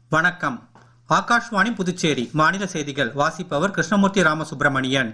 வணக்கம் ஆகாஷ்வாணி புதுச்சேரி மாநில செய்திகள் வாசிப்பவர் கிருஷ்ணமூர்த்தி ராமசுப்பிரமணியன்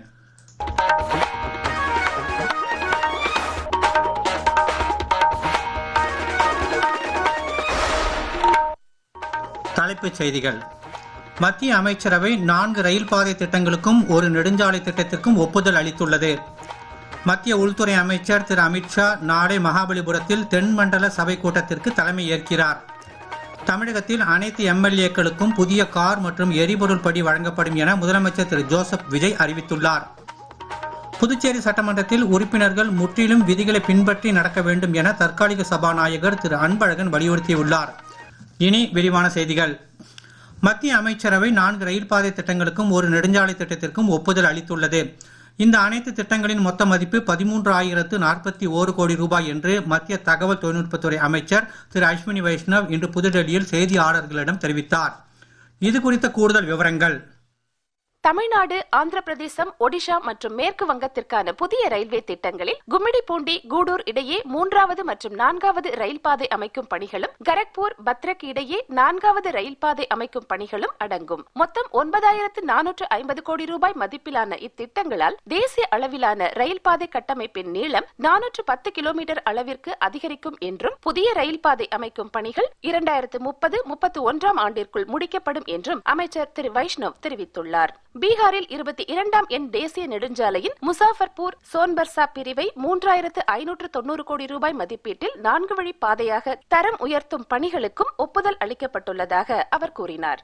தலைப்புச் செய்திகள் மத்திய அமைச்சரவை நான்கு ரயில் பாதை திட்டங்களுக்கும் ஒரு நெடுஞ்சாலை திட்டத்திற்கும் ஒப்புதல் அளித்துள்ளது மத்திய உள்துறை அமைச்சர் திரு அமித்ஷா நாளை மகாபலிபுரத்தில் தென்மண்டல சபை கூட்டத்திற்கு தலைமை ஏற்கிறார் தமிழகத்தில் அனைத்து எம்எல்ஏக்களுக்கும் புதிய கார் மற்றும் எரிபொருள் படி வழங்கப்படும் என முதலமைச்சர் திரு ஜோசப் விஜய் அறிவித்துள்ளார் புதுச்சேரி சட்டமன்றத்தில் உறுப்பினர்கள் முற்றிலும் விதிகளை பின்பற்றி நடக்க வேண்டும் என தற்காலிக சபாநாயகர் திரு அன்பழகன் வலியுறுத்தியுள்ளார் இனி விரிவான செய்திகள் மத்திய அமைச்சரவை நான்கு ரயில் பாதை திட்டங்களுக்கும் ஒரு நெடுஞ்சாலை திட்டத்திற்கும் ஒப்புதல் அளித்துள்ளது இந்த அனைத்து திட்டங்களின் மொத்த மதிப்பு பதிமூன்று ஆயிரத்து நாற்பத்தி ஓரு கோடி ரூபாய் என்று மத்திய தகவல் தொழில்நுட்பத்துறை அமைச்சர் திரு அஸ்வினி வைஷ்ணவ் இன்று புதுடெல்லியில் செய்தியாளர்களிடம் தெரிவித்தார் இது குறித்த கூடுதல் விவரங்கள் தமிழ்நாடு ஆந்திர பிரதேசம் ஒடிஷா மற்றும் மேற்கு வங்கத்திற்கான புதிய ரயில்வே திட்டங்களில் கும்மிடிப்பூண்டி கூடூர் இடையே மூன்றாவது மற்றும் நான்காவது ரயில் பாதை அமைக்கும் பணிகளும் கரக்பூர் பத்ரக் இடையே நான்காவது ரயில் பாதை அமைக்கும் பணிகளும் அடங்கும் மொத்தம் ஒன்பதாயிரத்து நானூற்று ஐம்பது கோடி ரூபாய் மதிப்பிலான இத்திட்டங்களால் தேசிய அளவிலான ரயில் பாதை கட்டமைப்பின் நீளம் நானூற்று பத்து கிலோமீட்டர் அளவிற்கு அதிகரிக்கும் என்றும் புதிய ரயில் பாதை அமைக்கும் பணிகள் இரண்டாயிரத்து முப்பது முப்பத்தி ஒன்றாம் ஆண்டிற்குள் முடிக்கப்படும் என்றும் அமைச்சர் திரு வைஷ்ணவ் தெரிவித்துள்ளார் பீகாரில் இருபத்தி இரண்டாம் எண் தேசிய நெடுஞ்சாலையின் முசாஃபர்பூர் சோன்பர்சா பிரிவை மூன்றாயிரத்து ஐநூற்று தொண்ணூறு கோடி ரூபாய் மதிப்பீட்டில் நான்கு வழி பாதையாக தரம் உயர்த்தும் பணிகளுக்கும் ஒப்புதல் அளிக்கப்பட்டுள்ளதாக அவர் கூறினார்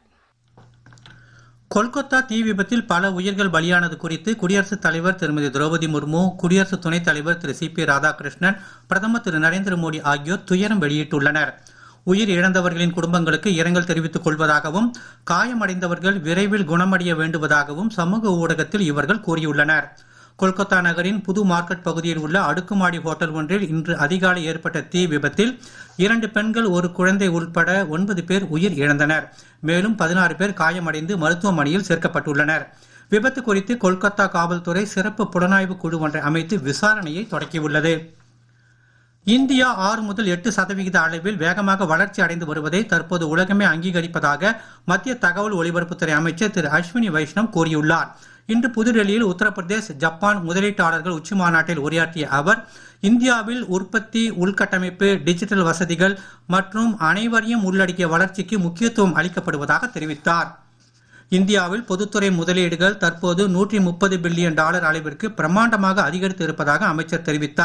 கொல்கத்தா தீ விபத்தில் பல உயிர்கள் பலியானது குறித்து குடியரசுத் தலைவர் திருமதி திரௌபதி முர்மு குடியரசு துணைத் தலைவர் திரு சி பி ராதாகிருஷ்ணன் பிரதமர் திரு நரேந்திர மோடி ஆகியோர் துயரம் வெளியிட்டுள்ளனர் உயிர் இழந்தவர்களின் குடும்பங்களுக்கு இரங்கல் தெரிவித்துக் கொள்வதாகவும் காயமடைந்தவர்கள் விரைவில் குணமடைய வேண்டுவதாகவும் சமூக ஊடகத்தில் இவர்கள் கூறியுள்ளனர் கொல்கத்தா நகரின் புது மார்க்கெட் பகுதியில் உள்ள அடுக்குமாடி ஹோட்டல் ஒன்றில் இன்று அதிகாலை ஏற்பட்ட தீ விபத்தில் இரண்டு பெண்கள் ஒரு குழந்தை உட்பட ஒன்பது பேர் உயிர் இழந்தனர் மேலும் பதினாறு பேர் காயமடைந்து மருத்துவமனையில் சேர்க்கப்பட்டுள்ளனர் விபத்து குறித்து கொல்கத்தா காவல்துறை சிறப்பு புலனாய்வு குழு ஒன்றை அமைத்து விசாரணையை தொடக்கியுள்ளது இந்தியா ஆறு முதல் எட்டு சதவிகித அளவில் வேகமாக வளர்ச்சி அடைந்து வருவதை தற்போது உலகமே அங்கீகரிப்பதாக மத்திய தகவல் ஒலிபரப்புத்துறை அமைச்சர் திரு அஸ்வினி வைஷ்ணவ் கூறியுள்ளார் இன்று புதுடெல்லியில் உத்தரப்பிரதேஷ் ஜப்பான் முதலீட்டாளர்கள் உச்சி மாநாட்டில் உரையாற்றிய அவர் இந்தியாவில் உற்பத்தி உள்கட்டமைப்பு டிஜிட்டல் வசதிகள் மற்றும் அனைவரையும் உள்ளடக்கிய வளர்ச்சிக்கு முக்கியத்துவம் அளிக்கப்படுவதாக தெரிவித்தார் இந்தியாவில் பொதுத்துறை முதலீடுகள் தற்போது நூற்றி முப்பது பில்லியன் டாலர் அளவிற்கு பிரம்மாண்டமாக அதிகரித்து இருப்பதாக அமைச்சர் தெரிவித்தார்